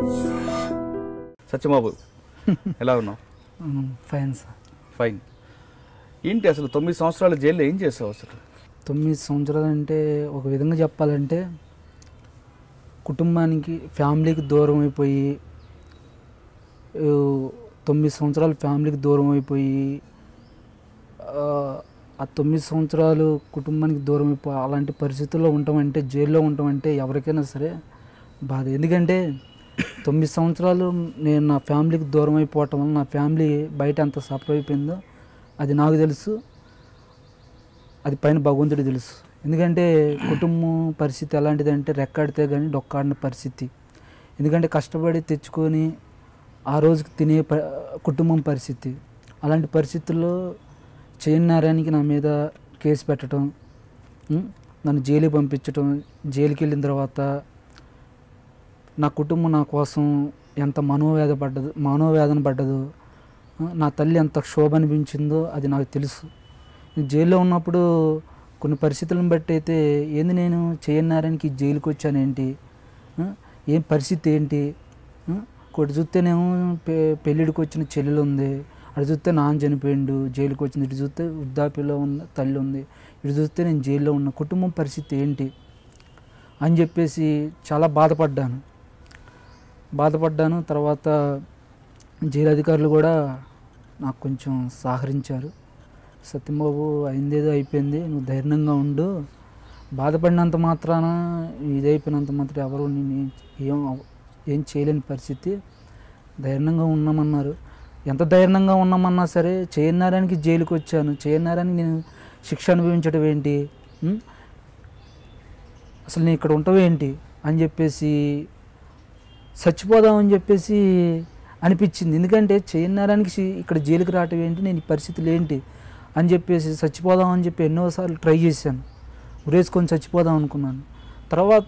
సత్యబాబు ఎలా ఉన్నావు fine sir fine ఏంటి అసలు తొమ్మిది సంవత్సరాల జైల్లో ఏం చేసావు అసలు తొమ్మిది సంవత్సరాలు అంటే ఒక విధంగా చెప్పాలంటే కుటుంబానికి ఫ్యామిలీకి దూరం అయిపోయి ఆ, తొమ్మిది సంవత్సరాలు ఫ్యామిలీకి దూరం అయిపోయి ఆ, ఆ తొమ్మిది సంవత్సరాలు కుటుంబానికి దూరం అయిపోయి అలాంటి పరిస్థితుల్లో ఉంటామంటే జైల్లో ఉంటామంటే ఎవరికైనా సరే బాధ ఎందుకంటే తొమ్మిది సంవత్సరాలు నేను నా ఫ్యామిలీకి దూరం అయిపోవటం వల్ల నా ఫ్యామిలీ బయట ఎంత సఫర్ అయిపోయిందో అది నాకు తెలుసు అది పైన భగవంతుడికి తెలుసు ఎందుకంటే కుటుంబం పరిస్థితి ఎలాంటిదంటే రెక్కాడితే కానీ డొక్కాడిన పరిస్థితి ఎందుకంటే కష్టపడి తెచ్చుకొని ఆ రోజుకి తినే ప కుటుంబం పరిస్థితి అలాంటి పరిస్థితుల్లో చేయనారానికి నా మీద కేసు పెట్టడం ఉం? నన్ను జైలుకి పంపించడం జైలుకి వెళ్ళిన తర్వాత నా కుటుంబం నా కోసం ఎంత మనోవేద పడ్డదు మనోవేదన పడ్డదో ఆ, నా తల్లి ఎంత క్షోభ అనిపించిందో అది నాకు తెలుసు నేను జైల్లో ఉన్నప్పుడు కొన్ని పరిస్థితులను బట్టి అయితే ఏంది నేను చేయన్నారానికి జైలుకి వచ్చానేంటి ఆ, ఏం పరిస్థితి ఏంటి ఆ, ఒకటి చూస్తేనేమో పె పెళ్ళిడికి వచ్చిన చెల్లెలు ఉంది అటు చూస్తే నాన్న చనిపోయిండు జైలుకి వచ్చింది ఇటు చూస్తే వృద్ధాప్యలో ఉన్న తల్లి ఉంది ఇటు చూస్తే నేను జైల్లో ఉన్న కుటుంబం పరిస్థితి ఏంటి అని చెప్పేసి చాలా బాధపడ్డాను బాధపడ్డాను తర్వాత జైలు అధికారులు కూడా నాకు కొంచెం సహకరించారు సత్యంబాబు అయిందేదో అయిపోయింది నువ్వు ధైర్యంగా ఉండు బాధపడినంత మాత్రాన ఇదైపోయినంత మాత్రం ఎవరు నేను ఏం అవ- ఏం చేయలేని పరిస్థితి ధైర్యంగా ఉన్నామన్నారు ఎంత ధైర్యంగా ఉన్నామన్నా సరే చేయన్నారానికి జైలుకి వచ్చాను చేయన్నారానికి నేను శిక్ష అనుభవించడం ఏంటి ఉం? అసలు నేను ఇక్కడ ఉంటావేంటి అని చెప్పేసి చచ్చిపోదామని చెప్పేసి అనిపించింది ఎందుకంటే చేయన్నారానికి సి- ఇక్కడ జైలుకి రావటం ఏంటి నేను ఈ పరిస్థితులు ఏంటి అని చెప్పేసి చచ్చిపోదామని చెప్పి ఎన్నోసార్లు ట్రై చేశాను ఉరేసుకొని చచ్చిపోదాం అనుకున్నాను తర్వాత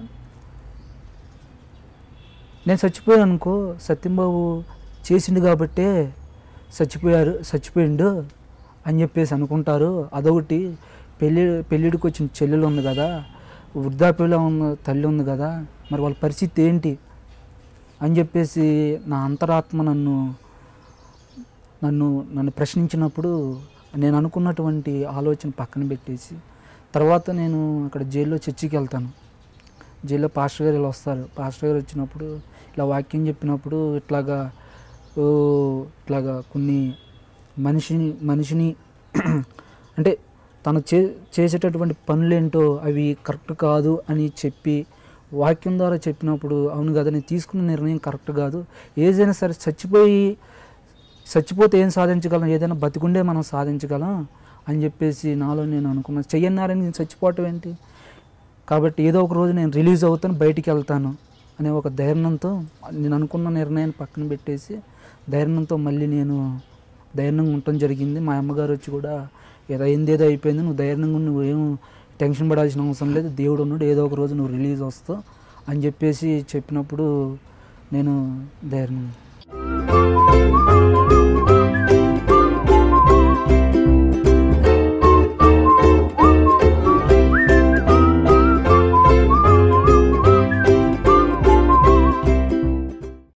నేను చచ్చిపోయాను అనుకో సత్యంబాబు చేసిండు కాబట్టే చచ్చిపోయారు చచ్చిపోయిండు అని చెప్పేసి అనుకుంటారు అదొకటి పెళ్ళి పెళ్ళిడికి వచ్చిన చెల్లెలు ఉంది కదా వృద్ధాప్యలో ఉన్న తల్లి ఉంది కదా మరి వాళ్ళ పరిస్థితి ఏంటి అని చెప్పేసి నా అంతరాత్మ నన్ను నన్ను నన్ను ప్రశ్నించినప్పుడు నేను అనుకున్నటువంటి ఆలోచన పక్కన పెట్టేసి తర్వాత నేను అక్కడ జైల్లో చర్చికి వెళ్తాను జైల్లో పాస్టర్ గారు ఇలా వస్తారు పాస్టర్ గారు వచ్చినప్పుడు ఇలా వాక్యం చెప్పినప్పుడు ఇట్లాగా ఓ, ఇట్లాగా కొన్ని మనిషిని మనిషిని అంటే తను చే చేసేటటువంటి పనులేంటో అవి కరెక్ట్ కాదు అని చెప్పి వాక్యం ద్వారా చెప్పినప్పుడు అవును కదా నేను తీసుకున్న నిర్ణయం కరెక్ట్ కాదు ఏదైనా సరే చచ్చిపోయి చచ్చిపోతే ఏం సాధించగలం ఏదైనా బతికుండే మనం సాధించగలం అని చెప్పేసి నాలో నేను అనుకున్నాను చెయ్యన్నారని నేను చచ్చిపోవటం ఏంటి కాబట్టి ఏదో ఒక రోజు నేను రిలీజ్ అవుతాను బయటికి వెళ్తాను అనే ఒక ధైర్యంతో నేను అనుకున్న నిర్ణయాన్ని పక్కన పెట్టేసి ధైర్యంతో మళ్ళీ నేను ధైర్యంగా ఉండటం జరిగింది మా అమ్మగారు వచ్చి కూడా ఏదో అయింది ఏదో అయిపోయింది నువ్వు ధైర్యంగా ఉండు, నువ్వు ఏం టెన్షన్ పడాల్సిన అవసరం లేదు దేవుడు ఉన్నాడు ఏదో ఒక రోజు నువ్వు రిలీజ్ వస్తావు అని చెప్పేసి చెప్పినప్పుడు నేను ధైర్యం